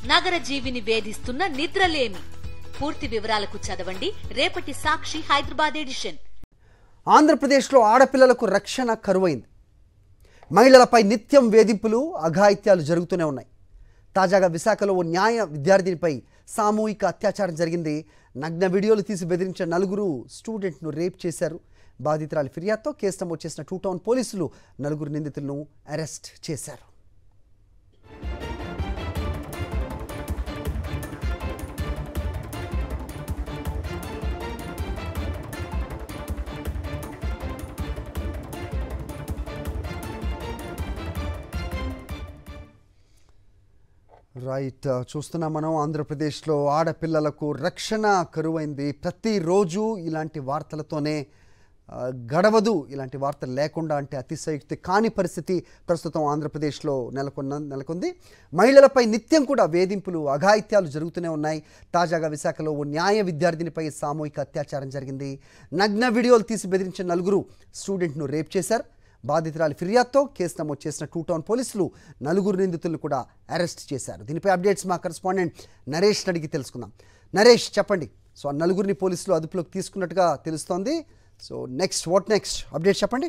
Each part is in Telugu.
నగర జీవిని వేధిస్తున్న నిద్రలేమి పూర్తి వివరాలకు చదవండి రేపటి సాక్షి హైదరాబాద్ ఎడిషన్ ఆంధ్రప్రదేశ్లో ఆడపిల్లలకు రక్షణ కరువైంది మహిళలపై నిత్యం వేధింపులు అఘాయిత్యాలు జరుగుతూనే ఉన్నాయి తాజాగా విశాఖలో ఓ న్యాయ విద్యార్థినిపై సామూహిక అత్యాచారం జరిగింది నగ్న వీడియోలు తీసి బెదిరించిన నలుగురు స్టూడెంట్ను రేప్ చేశారు బాధితురాలి ఫిర్యాదుతో కేసు నమోదు చేసిన టూ టౌన్ పోలీసులు నలుగురు నిందితులను అరెస్ట్ చేశారు రైట్ చూస్తున్నాం మనం ఆంధ్రప్రదేశ్లో ఆడపిల్లలకు రక్షణ కరువైంది ప్రతిరోజు ఇలాంటి వార్తలతోనే ఆ, గడవదు ఇలాంటి వార్తలు లేకుండా అంటే అతిశయోక్తి కాని పరిస్థితి ప్రస్తుతం ఆంధ్రప్రదేశ్లో నెలకొన్న నెలకొంది మహిళలపై నిత్యం కూడా వేధింపులు అఘాయిత్యాలు జరుగుతూనే ఉన్నాయి తాజాగా విశాఖలో ఓ న్యాయ విద్యార్థినిపై సామూహిక అత్యాచారం జరిగింది నగ్న వీడియోలు తీసి బెదిరించిన నలుగురు స్టూడెంట్ను రేప్ చేశారు బాధితురాలి ఫిర్యాదుతో కేసు నమోదు చేసిన టూ టౌన్ పోలీసులు నలుగురు నిందితులను కూడా అరెస్ట్ చేశారు దీనిపై అప్డేట్స్ మా కరెస్పాండెంట్ నరేష్ అడిగి తెలుసుకుందాం నరేష్ చెప్పండి సో ఆ నలుగురిని పోలీసులు అదుపులోకి తీసుకున్నట్టుగా తెలుస్తోంది so next what next update చెప్పండి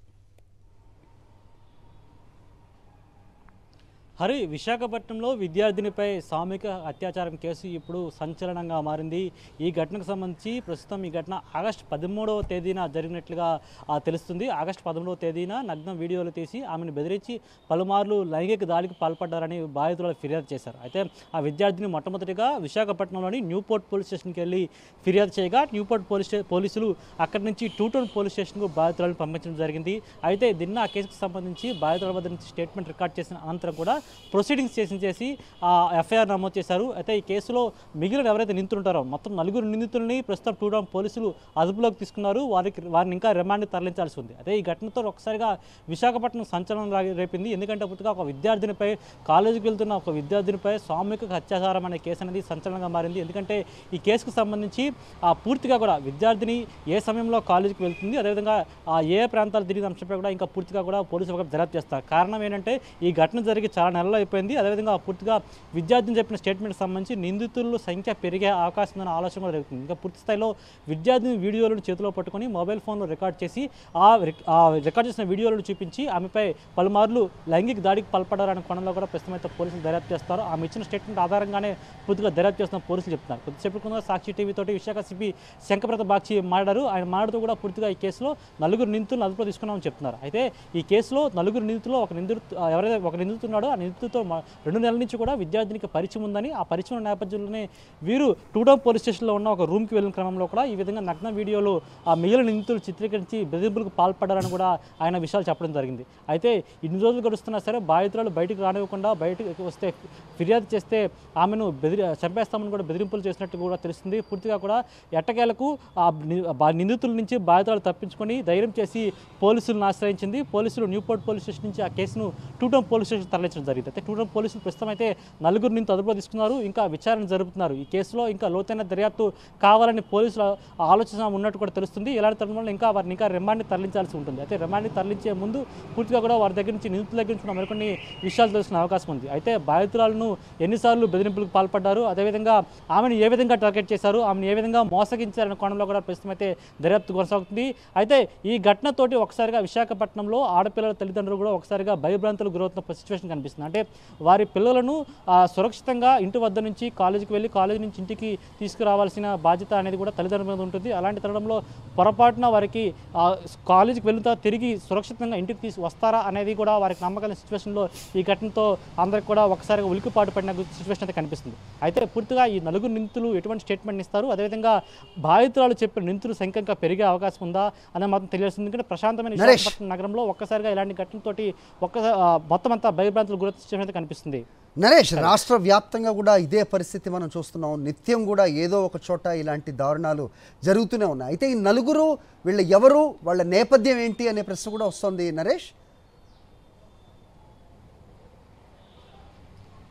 హరి విశాఖపట్నంలో విద్యార్థినిపై సామూహిక అత్యాచారం కేసు ఇప్పుడు సంచలనంగా మారింది ఈ ఘటనకు సంబంధించి ప్రస్తుతం ఈ ఘటన ఆగస్టు పదమూడవ తేదీన జరిగినట్లుగా ఆ, తెలుస్తుంది ఆగస్టు పదమూడవ తేదీన నగ్న వీడియోలు తీసి ఆమెను బెదిరించి పలుమార్లు లైంగిక దాడికి పాల్పడ్డారని బాధితులు ఫిర్యాదు చేశారు అయితే ఆ విద్యార్థిని మొట్టమొదటిగా విశాఖపట్నంలోని న్యూపోర్ట్ పోలీస్ స్టేషన్కి వెళ్ళి ఫిర్యాదు చేయగా న్యూపోర్ట్ పోలీస్ స్టే- పోలీసులు అక్కడి నుంచి టూ టౌన్ పోలీస్ స్టేషన్కు బాధితులను పంపించడం జరిగింది అయితే దీన్ని ఆ కేసుకు సంబంధించి బాధితుల వద్ద నుంచి స్టేట్మెంట్ రికార్డ్ చేసిన అనంతరం కూడా ప్రొసీడింగ్స్ చేసి చేసి ఆ ఎఫ్ఐఆర్ నమోదు చేశారు అయితే ఈ కేసులో మిగిలిన ఎవరైతే నిందితులుంటారో మొత్తం నలుగురు నిందితుల్ని ప్రస్తుతం టూ టౌన్ పోలీసులు అదుపులోకి తీసుకున్నారు వారికి వారిని ఇంకా రిమాండ్ తరలించాల్సి ఉంది అయితే ఈ ఘటనతో ఒకసారిగా విశాఖపట్నం సంచలనం రా- రేపింది ఎందుకంటే పూర్తిగా ఒక విద్యార్థినిపై కాలేజీకి వెళ్తున్న ఒక విద్యార్థినిపై సామూహిక అత్యాచారం అనే కేసు అనేది సంచలనంగా మారింది ఎందుకంటే ఈ కేసుకు సంబంధించి ఆ పూర్తిగా కూడా విద్యార్థిని ఏ సమయంలో కాలేజీకి వెళ్తుంది అదేవిధంగా ఆ ఏ ప్రాంతాలు తిరిగిన అంశంపై కూడా ఇంకా పూర్తిగా కూడా పోలీసులు ఒక దర్యాప్తు చేస్తారు కారణం ఏంటంటే ఈ ఘటన జరిగి చాలా నెలలు అయిపోయింది అదేవిధంగా పూర్తిగా విద్యార్థిని చెప్పిన స్టేట్మెంట్కి సంబంధించి నిందితుల సంఖ్య పెరిగే అవకాశం ఉందన్న ఆలోచన కూడా జరుగుతుంది ఇంకా పూర్తి స్థాయిలో విద్యార్థిని వీడియోలను చేతిలో పట్టుకొని మొబైల్ ఫోన్లో రికార్డ్ చేసి ఆ రిక్- ఆ రికార్డ్ చేసిన వీడియోలను చూపించి ఆమెపై పలుమార్లు లైంగిక దాడికి పాల్పడారనే కోణంలో కూడా ప్రస్తుతం అయితే పోలీసులు దర్యాప్తు చేస్తారు ఆమె ఇచ్చిన స్టేట్మెంట్ ఆధారంగానే పూర్తిగా దర్యాప్తు చేస్తున్న పోలీసులు చెప్తున్నారు కొద్దిసేపు కింద సాక్షి టీవీ తోటి విశాఖ సిపి శంకప్రత బాక్షి మాట్లాడారు ఆయన మాట్లాడుతూ కూడా పూర్తిగా ఈ కేసులో నలుగురు నిందితులను అదుపులో తీసుకున్నామని చెప్తున్నారు అయితే ఈ కేసులో నలుగురు నిందితులు ఒక నిందితు ఆ, ఎవరైతే ఒక నిందితున్నాడో ఆ నిందితుతో మ- రెండు నెలల నుంచి కూడా విద్యార్థినికి పరిచయం ఉందని ఆ పరిచయం నేపథ్యంలోనే వీరు టూడౌన్ పోలీస్ స్టేషన్లో ఉన్న ఒక రూమ్కి వెళ్ళిన క్రమంలో కూడా ఈ విధంగా నగ్న వీడియోలు ఆ మిగిలిన నిందితులు చిత్రీకరించి బెదిరింపులకు పాల్పడారని కూడా ఆయన విషయాలు చెప్పడం జరిగింది అయితే ఇన్ని రోజులు గడుస్తున్నా సరే బాధితురాలు బయటకు రానివ్వకుండా బయటకు వస్తే ఫిర్యాదు చేస్తే ఆమెను బెదిరి చంపేస్తామని కూడా బెదిరింపులు చేసినట్టు కూడా తెలుస్తుంది పూర్తిగా కూడా ఎట్టకేలకు ఆ ని- బా- నిందితుల నుంచి బాధితురాలు తప్పించుకొని ధైర్యం చేసి పోలీసులను ఆశ్రయించింది పోలీసులు న్యూపోర్ట్ పోలీస్ స్టేషన్ నుంచి ఆ కేసును టూటౌన్ పోలీస్ స్టేషన్ తరలించడం జరిగింది అయితే టూటౌన్ పోలీసులు ప్రస్తుతం అయితే నలుగురు నుంచి అదుపులో తీసుకున్నారు ఇంకా విచారణ జరుపుతున్నారు ఈ కేసులో ఇంకా లోతైన దర్యాప్తు కావాలని పోలీసుల ఆలోచన ఉన్నట్టు కూడా తెలుస్తుంది ఇలాంటి తరుణంలో ఇంకా వారిని ఇంకా రిమాండ్ని తరలించాల్సి ఉంటుంది అయితే రిమాండ్ని తరలించే ముందు పూర్తిగా కూడా వారి దగ్గర నుంచి నిందితుల దగ్గర నుంచి కూడా మరికొన్ని విషయాలు తెలుసుకునే అవకాశం ఉంది అయితే బాధితురాలను ఎన్నిసార్లు బెదిరింపులకు పాల్పడ్డారు అదేవిధంగా ఆమెను ఏ విధంగా టార్గెట్ చేశారు ఆమెను ఏ విధంగా మోసగించారనే కోణంలో కూడా ప్రస్తుతం అయితే దర్యాప్తు కొనసాగుతుంది అయితే ఈ ఘటనతోటి ఒకసారిగా విశాఖపట్నంలో ఆడపిల్లల తల్లిదండ్రులు కూడా ఒకసారిగా భయభ్రాంతులు గురవుతున్న సిచ్యువేషన్ కనిపిస్తుంది అంటే వారి పిల్లలను ఆ, సురక్షితంగా ఇంటి వద్ద నుంచి కాలేజీకి వెళ్ళి కాలేజీ నుంచి ఇంటికి తీసుకురావాల్సిన బాధ్యత అనేది కూడా తల్లిదండ్రుల మీద ఉంటుంది అలాంటి తరుణంలో పొరపాటున వారికి ఆ, కాలేజీకి వెళ్తా తిరిగి సురక్షితంగా ఇంటికి తీసి వస్తారా అనేది కూడా వారికి నమ్మకం సిచ్యువేషన్లో ఈ ఘటనతో అందరికి కూడా ఒకసారిగా ఉలికిపాటు పడిన సిచ్యువేషన్ అయితే కనిపిస్తుంది అయితే పూర్తిగా ఈ నలుగురు నిందితులు ఎటువంటి స్టేట్మెంట్ ఇస్తారు అదేవిధంగా బాధితురాలు చెప్పిన నిందితుల సంఖ్య ఇంకా పెరిగే అవకాశం ఉందా అనేది మాత్రం తెలియాల్సింది ఎందుకంటే ప్రశాంతమైన నరేష్. విశాఖపట్నం నగరంలో ఒక్కసారిగా ఇలాంటి ఘటనతోటి ఒక్క ఆ, మొత్తం అంతా భయభ్రాంతులు గురి సిచ్యువేషన్ అయితే కనిపిస్తుంది నరేష్ రాష్ట్ర వ్యాప్తంగా కూడా ఇదే పరిస్థితి మనం చూస్తున్నాం నిత్యం కూడా ఏదో ఒక చోట ఇలాంటి దారుణాలు జరుగుతూనే ఉన్నాయి అయితే ఈ నలుగురు వీళ్ళ ఎవరు వాళ్ళ నేపథ్యం ఏంటి అనే ప్రశ్న కూడా వస్తుంది నరేష్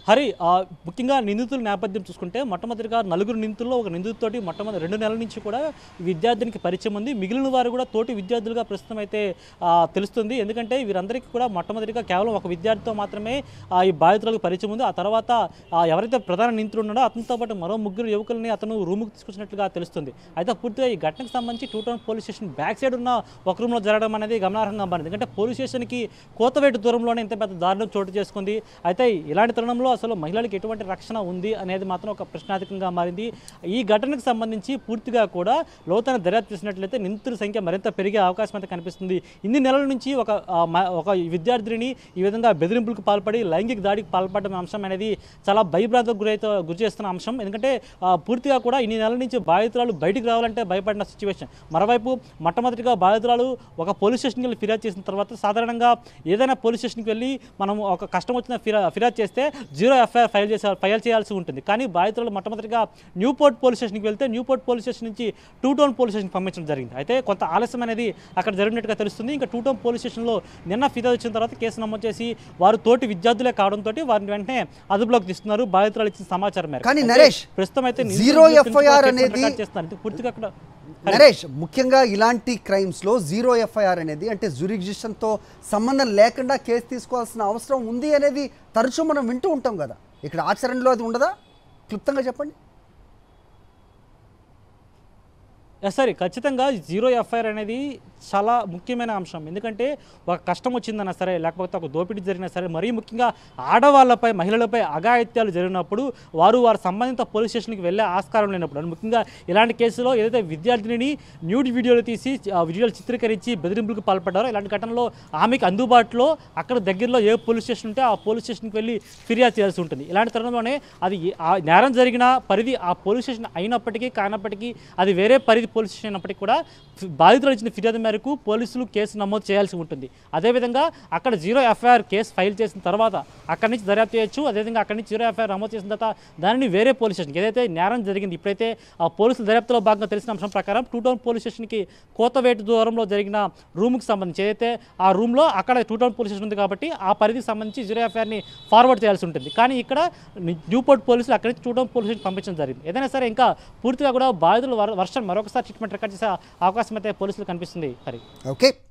హరి ఆ, ముఖ్యంగా నిందితుల నేపథ్యం చూసుకుంటే మొట్టమొదటిగా నలుగురు నిందితుల్లో ఒక నిందితుతోటి మొట్టమొదటి రెండు నెలల నుంచి కూడా ఈ విద్యార్థినికి పరిచయం ఉంది మిగిలిన వారు కూడా తోటి విద్యార్థులుగా ప్రస్తుతం అయితే ఆ, తెలుస్తుంది ఎందుకంటే వీరందరికీ కూడా మొట్టమొదటిగా కేవలం ఒక విద్యార్థితో మాత్రమే ఆ, ఈ బాధితులకు పరిచయం ఉంది ఆ తర్వాత ఆ, ఎవరైతే ప్రధాన నిందితుడు ఉన్నాడో అతనితో పాటు మరో ముగ్గురు యువకుల్ని అతను రూముకు తీసుకొచ్చినట్లుగా తెలుస్తుంది అయితే పూర్తిగా ఈ ఘటనకు సంబంధించి two town police station back side ఉన్న ఒక రూమ్లో జరగడం అనేది గమనార్హంగా మారింది ఎందుకంటే పోలీస్ స్టేషన్కి కోతవేటు దూరంలోనే ఇంత పెద్ద దారుణం చోటు చేసుకుంది అయితే ఇలాంటి తరుణంలో అసలు మహిళలకు ఎటువంటి రక్షణ ఉంది అనేది మాత్రం ఒక ప్రశ్నార్థకంగా మారింది ఈ ఘటనకు సంబంధించి పూర్తిగా కూడా లోతైన దర్యాప్తు చేసినట్లయితే నిందితుల సంఖ్య మరింత పెరిగే అవకాశం అయితే కనిపిస్తుంది ఇన్ని నెలల నుంచి ఒక ఆ, మ- ఒక విద్యార్థిని ఈ విధంగా బెదిరింపులకు పాల్పడి లైంగిక దాడికి పాల్పడడం అంశం అనేది చాలా భయభ్రాంతకు గురైతే గురి చేస్తున్న అంశం ఎందుకంటే ఆ, పూర్తిగా కూడా ఇన్ని నెలల నుంచి బాధితురాలు బయటికి రావాలంటే భయపడిన సిచ్యువేషన్ మరోవైపు మొట్టమొదటిగా బాధితురాలు ఒక పోలీస్ స్టేషన్కి వెళ్ళి ఫిర్యాదు చేసిన తర్వాత సాధారణంగా ఏదైనా పోలీస్ స్టేషన్కి వెళ్ళి మనం ఒక కష్టం వచ్చిన ఫిర్యా ఫిర్యాదు చేస్తే జీరో ఎఫ్ఐఆర్ ఫైల్ చేసే ఫైల్ చేయాల్సి ఉంటుంది కానీ బాధితులు మొట్టమొదటిగా న్యూపోర్ట్ పోలీస్ స్టేషన్కి వెళ్తే న్యూపోర్ట్ పోలీస్ స్టేషన్ నుంచి టూ టౌన్ పోలీస్ స్టేషన్కి పంపించడం జరిగింది అయితే కొంత ఆలస్యం అనేది అక్కడ జరిగినట్టుగా తెలుస్తుంది ఇంకా టూ టౌన్ పోలీస్ స్టేషన్లో నిన్న ఫిర్యాదు వచ్చిన తర్వాత కేసు నమోదు చేసి వారు తోటి విద్యార్థులే కావడంతో వారిని వెంటనే అదుపులోకి తీస్తున్నారు బాధితురాలు ఇచ్చిన సమాచారం మేరకు కానీ అయితే నరేష్, ప్రస్తుతం అయితే జీరో నిందితుల గురించి FIR కూడా అనేది- రికార్డ్ చేస్తున్నారు ఇది పూర్తిగా అక్కడ నరేష్ ముఖ్యంగా ఇలాంటి క్రైమ్స్లో జీరో ఎఫ్ఐఆర్ అనేది అంటే జురిగ్జిషన్తో సంబంధం లేకుండా కేసు తీసుకోవాల్సిన అవసరం ఉంది అనేది తరచూ మనం వింటూ ఉంటాం కదా ఇక్కడ ఆచరణలో అది ఉండదా క్లుప్తంగా చెప్పండి ఎస్ సరే ఖచ్చితంగా జీరో ఎఫ్ఐఆర్ అనేది చాలా ముఖ్యమైన అంశం ఎందుకంటే ఒక కష్టం వచ్చిందన్నా సరే లేకపోతే ఒక దోపిడీ జరిగినా సరే మరీ ముఖ్యంగా ఆడవాళ్ళపై మహిళలపై అఘాయిత్యాలు జరిగినప్పుడు వారు వారి సంబంధిత పోలీస్ స్టేషన్కి వెళ్ళే ఆస్కారం లేనప్పుడు అని ముఖ్యంగా ఇలాంటి కేసులో ఏదైతే విద్యార్థినిని న్యూడ్ వీడియోలు తీసి ఆ వీడియోలు చిత్రీకరించి బెదిరింపులకు పాల్పడ్డారో ఇలాంటి ఘటనలో ఆమెకు అందుబాటులో అక్కడ దగ్గరలో ఏ పోలీస్ స్టేషన్ ఉంటే ఆ పోలీస్ స్టేషన్కి వెళ్ళి ఫిర్యాదు చేయాల్సి ఉంటుంది ఇలాంటి తరుణంలోనే అది ఏ- ఆ నేరం జరిగిన పరిధి ఆ పోలీస్ స్టేషన్ అయినప్పటికీ కానప్పటికీ అది వేరే పరిధి పోలీస్ స్టేషన్ అయినప్పటికీ కూడా ఫి- బాధితులు ఇచ్చిన ఫిర్యాదు మేరకు పోలీసులు కేసు నమోదు చేయాల్సి ఉంటుంది అదేవిధంగా అక్కడ జీరో ఎఫ్ఐఆర్ కేసు ఫైల్ చేసిన తర్వాత అక్కడి నుంచి దర్యాప్తు చేయొచ్చు అదేవిధంగా అక్కడి నుంచి జీరో ఎఫ్ఐఆర్ నమోదు చేసిన తర్వాత దానిని వేరే పోలీస్ స్టేషన్కి ఏదైతే నేరం జరిగింది ఇప్పుడైతే ఆ పోలీసుల దర్యాప్తులో భాగంగా తెలిసిన అంశం ప్రకారం టూ టౌన్ పోలీస్ స్టేషన్కి కోతవేటు దూరంలో జరిగిన రూమ్కి సంబంధించి ఏదైతే ఆ రూమ్లో అక్కడ టూ టౌన్ పోలీస్ స్టేషన్ ఉంది కాబట్టి ఆ పరిధికి సంబంధించి జీరో ఎఫ్ఐఆర్ని ఫార్వర్డ్ చేయాల్సి ఉంటుంది కానీ ఇక్కడ న్యూపోర్ట్ పోలీసులు అక్కడి నుంచి టూ టౌన్ పోలీస్ స్టేషన్ పంపించడం జరిగింది ఏదైనా సరే ఇంకా పూర్తిగా కూడా బాధితుల వర్- వర్షన్ మరొకసారి ట్రీట్మెంట్ రికార్డ్ చేసే అవకాశం అయితే పోలీసులు కనిపిస్తుంది హరి ఓకే